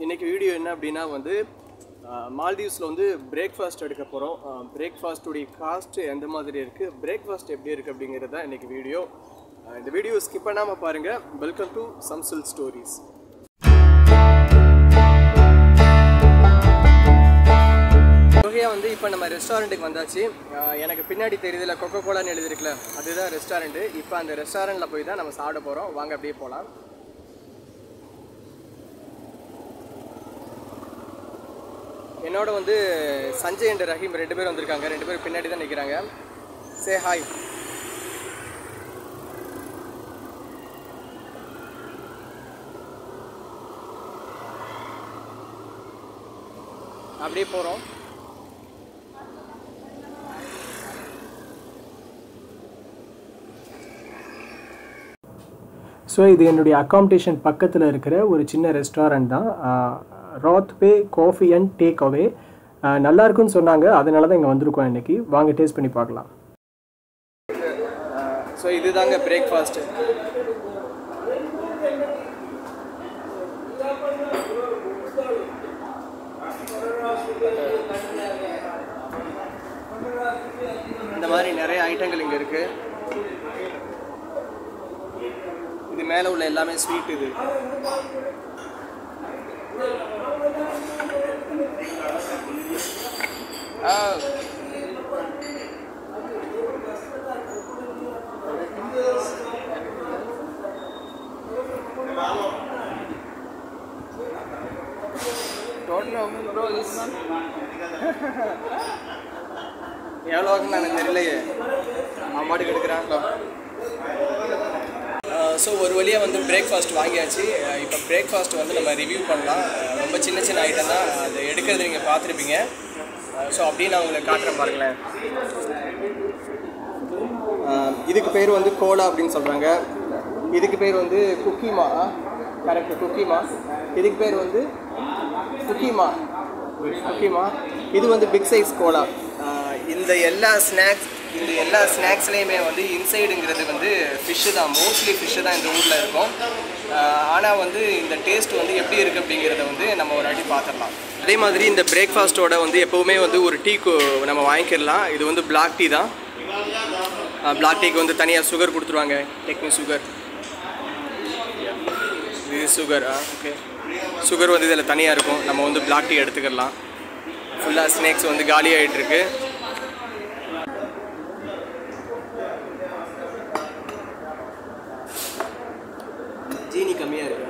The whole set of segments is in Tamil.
இன்னைக்கு வீடியோ என்ன அப்படின்னா வந்து மால்தீவ்ஸில் வந்து பிரேக்ஃபாஸ்ட் எடுக்க போகிறோம் பிரேக்ஃபாஸ்ட்டுடைய காஸ்ட் எந்த மாதிரி இருக்குது பிரேக்ஃபாஸ்ட் எப்படி இருக்குது அப்படிங்கிறது தான் இன்றைக்கி வீடியோ இந்த வீடியோ ஸ்கிப் பண்ணாமல் பாருங்கள் வெல்கம் டு சம்சில் ஸ்டோரிஸ் வகையாக வந்து இப்போ நம்ம ரெஸ்டாரண்ட்டுக்கு வந்தாச்சு அஹ் எனக்கு பின்னாடி தெரியுதுல கொக்கோ கோலான்னு எழுதிருக்குல அதுதான் ரெஸ்டாரண்ட்டு இப்போ அந்த ரெஸ்டாரண்ட்டில் போய் தான் நம்ம சாப்பிட போகிறோம் வாங்க அப்படியே போகலாம் என்னோட வந்து சஞ்சய் அண்ட் ரஹீம் ரெண்டு பேரும் வந்திருக்காங்க ரெண்டு பேரும் பின்னாடி தான் நிற்கிறாங்க சே ஹாய் அப்படியே போகிறோம் ஸோ இது என்னுடைய அக்காமடேஷன் பக்கத்தில் இருக்கிற ஒரு சின்ன ரெஸ்டாரண்ட் தான் ராத் பே காஃபி அண்ட் டேக் அவே நல்லா இருக்குன்னு சொன்னாங்க அதனால தான் இங்கே வந்திருக்கோம் இன்னைக்கு வாங்க டேஸ்ட் பண்ணி பார்க்கலாம் ஸோ இதுதாங்க பிரேக்ஃபாஸ்ட்டு இந்த மாதிரி நிறைய ஐட்டங்கள் இங்கே இருக்கு இது மேலே உள்ள எல்லாமே ஸ்வீட் இது ஆ Don't know, bro, this one. எவ்வளோ ஆகுன்னு எனக்கு தெரியலையே அவன் பாட்டுக்கு எடுக்கிறான்ல ஸோ ஒரு வழியாக வந்து பிரேக்ஃபாஸ்ட் வாங்கியாச்சு இப்போ பிரேக்ஃபாஸ்ட் வந்து நம்ம ரிவ்யூ பண்ணலாம் அஹ் ரொம்ப சின்ன சின்ன ஐட்டம் தான் அது எடுக்கிறது நீங்கள் பார்த்துருப்பீங்க ஸோ அப்படியே நான் உங்களுக்கு காட்டுறேன் பாருங்களேன் அஹ் இதுக்கு பேர் வந்து கோலா அப்படின்னு சொல்கிறாங்க இதுக்கு பேர் வந்து குக்கிமா கரெக்ட் குக்கிமா இதுக்கு பேர் வந்து குக்கிமா குக்கிமா இது வந்து பிக் சைஸ் கோலா அஹ் இந்த எல்லா ஸ்நாக்ஸ் இந்த எல்லா ஸ்நாக்ஸ்லேயுமே வந்து இன்சைடுங்கிறது வந்து ஃபிஷ்ஷு தான் மோஸ்ட்லி ஃபிஷ்ஷு தான் இந்த ஊரில் இருக்கும் ஆனால் வந்து இந்த டேஸ்ட் வந்து எப்படி இருக்குது அப்படிங்கிறத வந்து நம்ம ஒரு வாட்டி பார்த்துடலாம் அதே மாதிரி இந்த பிரேக்ஃபாஸ்ட்டோட வந்து எப்போவுமே வந்து ஒரு டீ நம்ம வாங்கிக்கிடலாம் இது வந்து பிளாக் டீ தான் பிளாக் டீக்கு வந்து தனியாக சுகர் கொடுத்துருவாங்க டெக்னி சுகர் இது சுகர் ஆ ஓகே சுகர் வந்து இதில் தனியாக இருக்கும் நம்ம வந்து பிளாக் டீ எடுத்துக்கிடலாம் ஃபுல்லாக ஸ்நாக்ஸ் வந்து காலி ஆகிட்டு இருக்கு ஜீனி கம்மியாக இருக்கு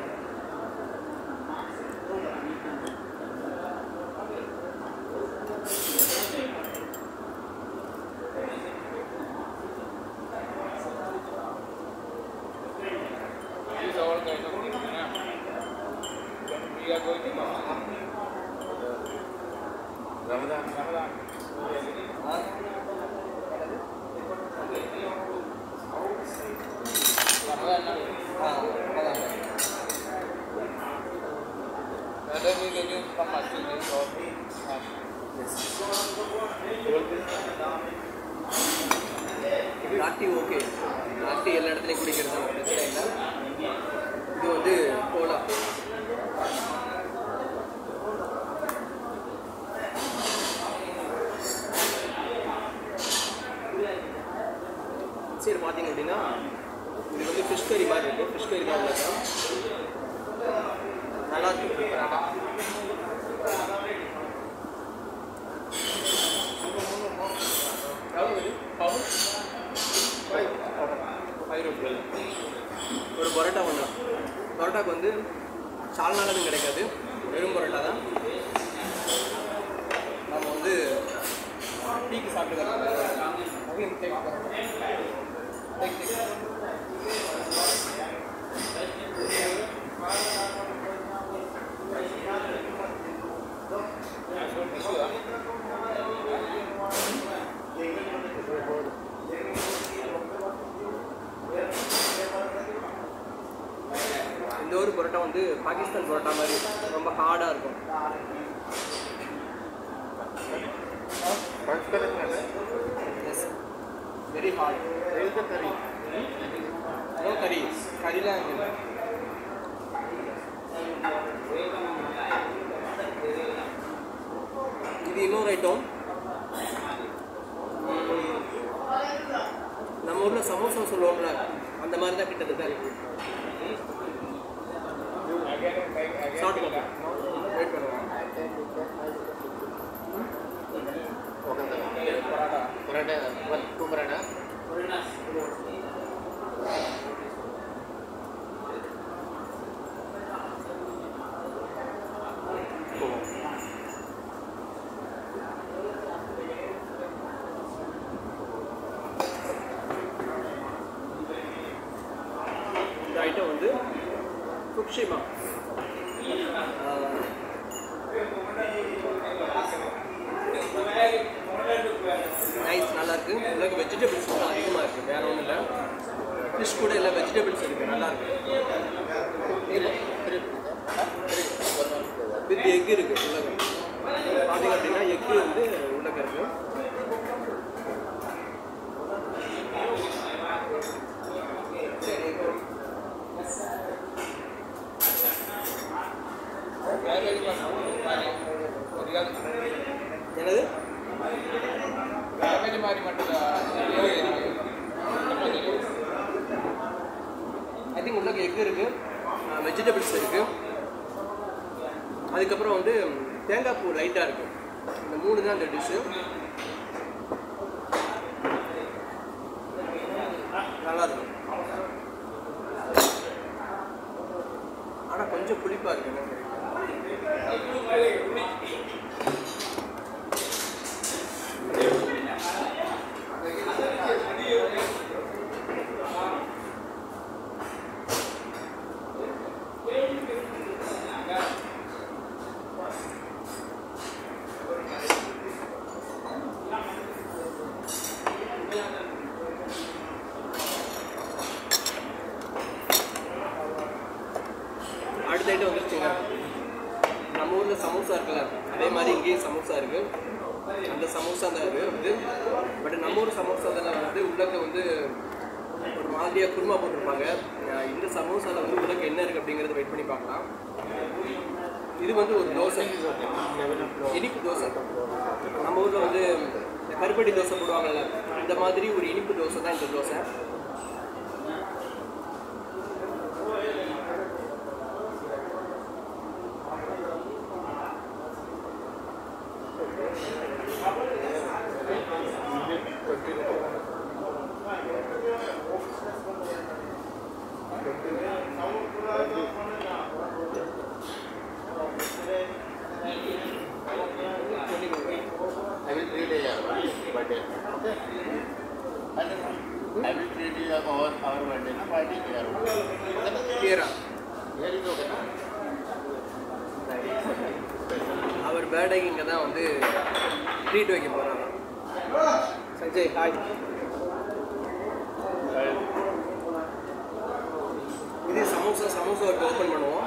black tea okay black tea எல்லா இடத்துலையும் குடிக்கிறது தான் பிரச்சனை இல்லை இது வந்து கோலா சரி பார்த்தீங்க அப்படின்னா இது வந்து ஃபிஷ் கறி மாதிரி இருக்கும் ஃபிஷ் கறி தான் உள்ளது நல்லா இருக்கு ஒரு பரோட்டா ஒன்று பரோட்டாக்கு வந்து சால்னாலதும் கிடைக்காது வெறும் பரோட்டா தான் நம்ம வந்து டீக்கு சாப்பிட்டு இந்த ஒரு பரோட்டா வந்து பாகிஸ்தான் பரோட்டா மாதிரி ரொம்ப ஹார்டாக இருக்கும் yes very hard curry no curry கறிலாம் இல்லை சாப்பிட்டோம் உம், நம்ம ஊரில் சமோசா சொல்லுவோம்ல அந்த மாதிரி தான் கிட்டத்தட்ட இருக்கு சாப்பிட்டு பார்ப்போம் வெயிட் பண்ணுவோம் ಪರಾಟ ಒಂದು ಟೂ ಪರಾಟ இந்த ஐட்டம் வந்து ஃபுக்ஷிமா நைஸ் நல்லா இருக்கு உங்களுக்கு வெஜிடபிள்ஸ் கூட அதிகமாக இருக்குது வேற ஒன்றும் இல்லை ஃபிஷ் கூட இல்லை வெஜிடபிள்ஸ் இருக்குது நல்லா இருக்கு வித் எக் இருக்கு உள்ளக பார்த்தீங்க அப்படின்னா எக் வந்து உள்ளக இருக்கு என்னது ஐ திங்க் உள்ள எக் இருக்கு வெஜிடபிள்ஸ் இருக்கு அதுக்கப்புறம் வந்து தேங்காய் பூ லைட்டாக இருக்கு இந்த மூணு தான் இந்த டிஷ்ஷு நல்லா இருக்கும் ஆனால் கொஞ்சம் புளிப்பாக இருக்கு என்னன்னு தெரியல. அடுத்த ஐட்டம் வந்துருச்சுங்க நம்ம ஊரில் சமோசா இருக்குல்ல அதே மாதிரி இங்கேயும் சமோசா இருக்கு அந்த சமோசா தான் இது வந்து பட் நம்ம ஊர் சமோசா தான் வந்து உள்ளக்க வந்து ஒரு மாதிரியாக குருமா போட்டிருப்பாங்க அஹ் இந்த சமோசாவில் வந்து உள்ளக்க என்ன இருக்குது அப்படிங்கிறத வெயிட் பண்ணி பார்க்கலாம் இது வந்து ஒரு தோசை இனிப்பு தோசை நம்ம ஊரில் வந்து இந்த கருப்பட்டி தோசை போடுவாங்கல்ல இந்த மாதிரி ஒரு இனிப்பு தோசை தான் இந்த dosa I will treat your birthday. Okay? I will treat you our our birthday na party here. Okay? கிளியரா Here is okay na? அவர் பேர்டேக்கு இங்கே தான் வந்து ட்ரீட் வைக்க போகிறாங்க சஞ்சய் ஹாய் இது சமோசா சமோசா ஒர்க் ஓப்பன் பண்ணுவோம்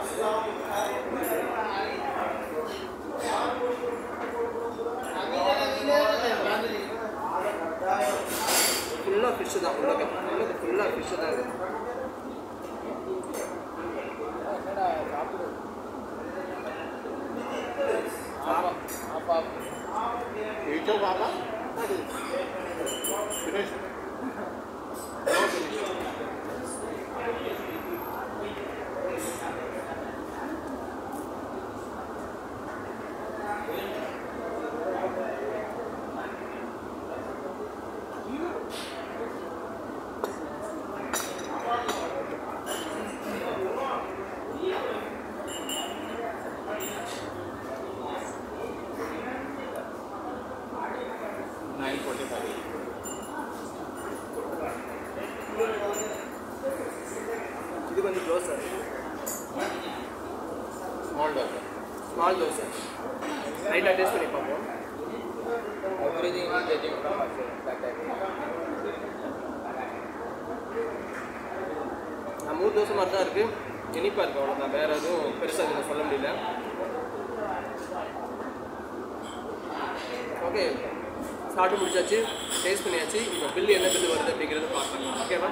ஃபுல்லாக ஃபிஷ்ஷு தான் உள்ளக உள்ளது ஃபுல்லாக ஃபிஷ்ஷு தான் இது Eat your papa. Finish. Nine forty-five. இது வந்து dosa Small daughter. Small dosa லைட்டாக டேஸ்ட் பண்ணி பார்ப்போம் Everything is getting from us. That type. நம்ம ஊர் தோசை மாதிரி தான் இருக்குது இனிப்பாக இருக்குது அவ்வளோதான் வேறு எதுவும் பெருசாக இதில் சொல்ல முடியல ஓகே சாப்பிட்டு முடிச்சாச்சு டேஸ்ட் பண்ணியாச்சு இப்போ பில்லு என்ன பில்லு வருது அப்படிங்கிறத பார்க்கலாம் ஓகேவா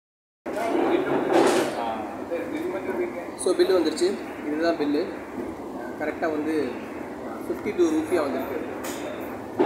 ஸோ பில்லு வந்துருச்சு இதுதான் பில்லு கரெக்டாக வந்து ஃபிஃப்டி டூ ரூபியா வந்திருக்கு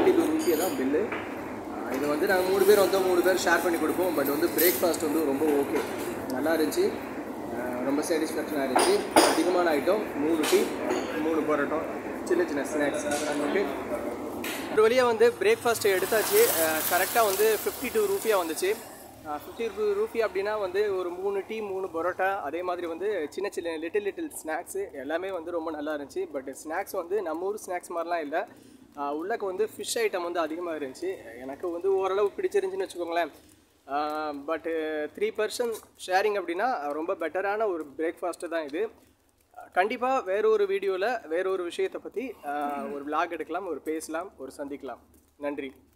ஜிபே தான் பில்லு இது வந்து நாங்கள் மூணு பேர் வந்தோம் மூணு பேர் ஷேர் பண்ணி கொடுப்போம் பட் வந்து பிரேக்ஃபாஸ்ட் வந்து ரொம்ப ஓகே நல்லா இருந்துச்சு அஹ் ரொம்ப சாட்டிஸ்ஃபேக்ஷனாக இருந்துச்சு அதிகமான ஐட்டம் மூணு டீ மூணு பரோட்டா சின்ன சின்ன ஸ்நாக்ஸ் ஓகே ஒரு வழியாக வந்து பிரேக்ஃபாஸ்ட் எடுத்தாச்சு கரெக்டாக வந்து ஃபிஃப்டி டூ ரூபியா வந்துச்சு ஃபிஃப்டி டூ ரூபி அப்படின்னா வந்து ஒரு மூணு டீ மூணு பரோட்டா அதே மாதிரி வந்து சின்ன சின்ன லிட்டில் லிட்டில் ஸ்நாக்ஸு எல்லாமே வந்து ரொம்ப நல்லா இருந்துச்சு பட் ஸ்நாக்ஸ் வந்து நம்ம ஊர் ஸ்நாக்ஸ் மாதிரிலாம் இல்லை உள்ளக்க வந்து ஃபிஷ் ஐட்டம் வந்து அதிகமாக இருந்துச்சு எனக்கு வந்து ஓரளவு பிடிச்சிருந்துச்சின்னு வச்சுக்கோங்களேன் பட்டு த்ரீ பர்சன்ட் ஷேரிங் அப்படின்னா ரொம்ப பெட்டரான ஒரு பிரேக்ஃபாஸ்ட்டு தான் இது கண்டிப்பாக வேற ஒரு வீடியோவில் வேற ஒரு விஷயத்தை பற்றி ஒரு vlog எடுக்கலாம் ஒரு பேசலாம் ஒரு சந்திக்கலாம் நன்றி